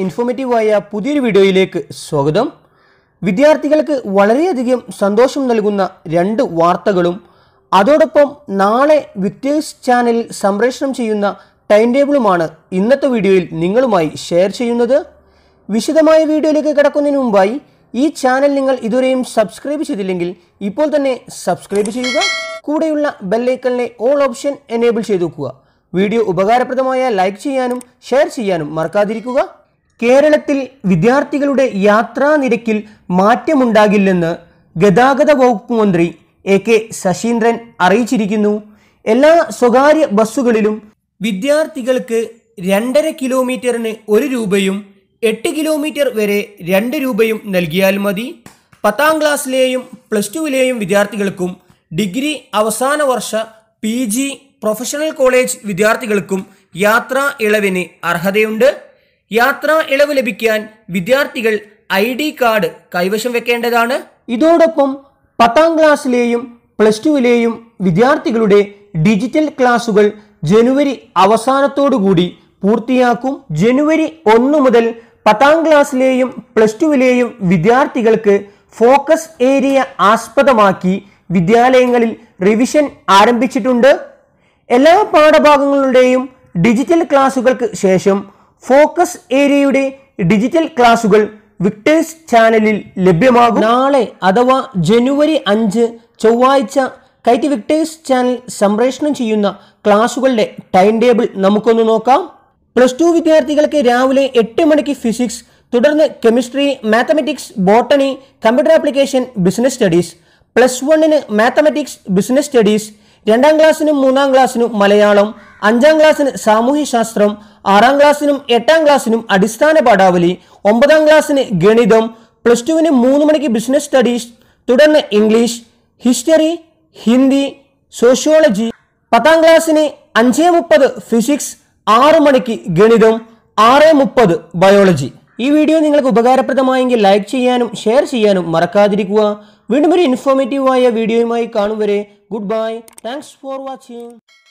ഇൻഫോർമേറ്റീവായ പുതിയൊരു വീഡിയോയിലേക്ക് സ്വാഗതം വിദ്യാർത്ഥികൾക്ക് വളരെയധികം സന്തോഷം നൽകുന്ന രണ്ട് വാർത്തകളും അതോടൊപ്പം നാളെ വിക്ടേഴ്സ് ചാനലിൽ സംപ്രേഷണം ചെയ്യുന്ന ടൈം ടേബിളുമാണ് ഇന്നത്തെ വീഡിയോയിൽ നിങ്ങളുമായി ഷെയർ ചെയ്യുന്നത് വിശദമായ വീഡിയോയിലേക്ക് കിടക്കുന്നതിന് മുമ്പായി ഈ ചാനൽ നിങ്ങൾ ഇതുവരെയും സബ്സ്ക്രൈബ് ചെയ്തില്ലെങ്കിൽ ഇപ്പോൾ തന്നെ സബ്സ്ക്രൈബ് ചെയ്യുക കൂടെയുള്ള ബെല്ലൈക്കണിലെ ഓൾ ഓപ്ഷൻ എനേബിൾ ചെയ്തു വെക്കുക വീഡിയോ ഉപകാരപ്രദമായ ലൈക്ക് ചെയ്യാനും ഷെയർ ചെയ്യാനും മറക്കാതിരിക്കുക കേരളത്തിൽ വിദ്യാർത്ഥികളുടെ യാത്രാ നിരക്കിൽ മാറ്റമുണ്ടാകില്ലെന്ന് ഗതാഗത വകുപ്പ് മന്ത്രി എ കെ ശശീന്ദ്രൻ അറിയിച്ചിരിക്കുന്നു എല്ലാ സ്വകാര്യ ബസ്സുകളിലും വിദ്യാർത്ഥികൾക്ക് രണ്ടര കിലോമീറ്ററിന് ഒരു രൂപയും എട്ട് കിലോമീറ്റർ വരെ രണ്ട് രൂപയും നൽകിയാൽ മതി പത്താം ക്ലാസ്സിലെയും പ്ലസ് ടുവിലെയും വിദ്യാർത്ഥികൾക്കും ഡിഗ്രി അവസാന വർഷ പി ജി പ്രൊഫഷണൽ കോളേജ് വിദ്യാർത്ഥികൾക്കും യാത്രാ ഇളവിന് അർഹതയുണ്ട് യാത്രാ ഇളവ് ലഭിക്കാൻ വിദ്യാർത്ഥികൾ ഐ ഡി കാർഡ് കൈവശം വെക്കേണ്ടതാണ് ഇതോടൊപ്പം പത്താം ക്ലാസ്സിലെയും പ്ലസ് ടുവിലെയും വിദ്യാർത്ഥികളുടെ ഡിജിറ്റൽ ക്ലാസുകൾ ജനുവരി അവസാനത്തോടുകൂടി പൂർത്തിയാക്കും ജനുവരി ഒന്ന് മുതൽ പത്താം ക്ലാസ്സിലെയും പ്ലസ് ടുവിലെയും വിദ്യാർത്ഥികൾക്ക് ഫോക്കസ് ഏരിയ ആസ്പദമാക്കി വിദ്യാലയങ്ങളിൽ റിവിഷൻ ആരംഭിച്ചിട്ടുണ്ട് എല്ലാ പാഠഭാഗങ്ങളുടെയും ഡിജിറ്റൽ ക്ലാസുകൾക്ക് ശേഷം ഫോക്കസ് ഏരിയയുടെ ഡിജിറ്റൽ ക്ലാസുകൾ വിക്ടേഴ്സ് ചാനലിൽ ലഭ്യമാകും നാളെ അഥവാ ജനുവരി അഞ്ച് ചൊവ്വാഴ്ച കൈറ്റ് വിക്ടേഴ്സ് ചാനൽ സംപ്രേഷണം ചെയ്യുന്ന ക്ലാസുകളുടെ ടൈം ടേബിൾ നമുക്കൊന്ന് നോക്കാം പ്ലസ് ടു വിദ്യാർത്ഥികൾക്ക് രാവിലെ എട്ട് മണിക്ക് ഫിസിക്സ് തുടർന്ന് chemistry mathematics botany computer application business studies plus വണ്ണിന് മാത്തമെറ്റിക്സ് ബിസിനസ് സ്റ്റഡീസ് രണ്ടാം ക്ലാസ്സിനും മൂന്നാം ക്ലാസ്സിനും മലയാളം അഞ്ചാം ക്ലാസ്സിന് സാമൂഹ്യശാസ്ത്രം ആറാം ക്ലാസ്സിനും എട്ടാം ക്ലാസ്സിനും അടിസ്ഥാന പാഠാവലി ഒമ്പതാം ക്ലാസ്സിന് ഗണിതം പ്ലസ് ടുവിന് മൂന്ന് മണിക്ക് ബിസിനസ് സ്റ്റഡീസ് തുടർന്ന് ഇംഗ്ലീഷ് ഹിസ്റ്ററി ഹിന്ദി സോഷ്യോളജി പത്താം ക്ലാസ്സിന് അഞ്ചേ മുപ്പത് ഫിസിക്സ് ആറ് മണിക്ക് ഗണിതം ആറ് മുപ്പത് ബയോളജി ഈ വീഡിയോ നിങ്ങൾക്ക് ഉപകാരപ്രദമായെങ്കിൽ ലൈക്ക് ചെയ്യാനും ഷെയർ ചെയ്യാനും മറക്കാതിരിക്കുക വീണ്ടും ഒരു ഇൻഫോർമേറ്റീവായ വീഡിയോയുമായി കാണും വരെ good bye thanks for watching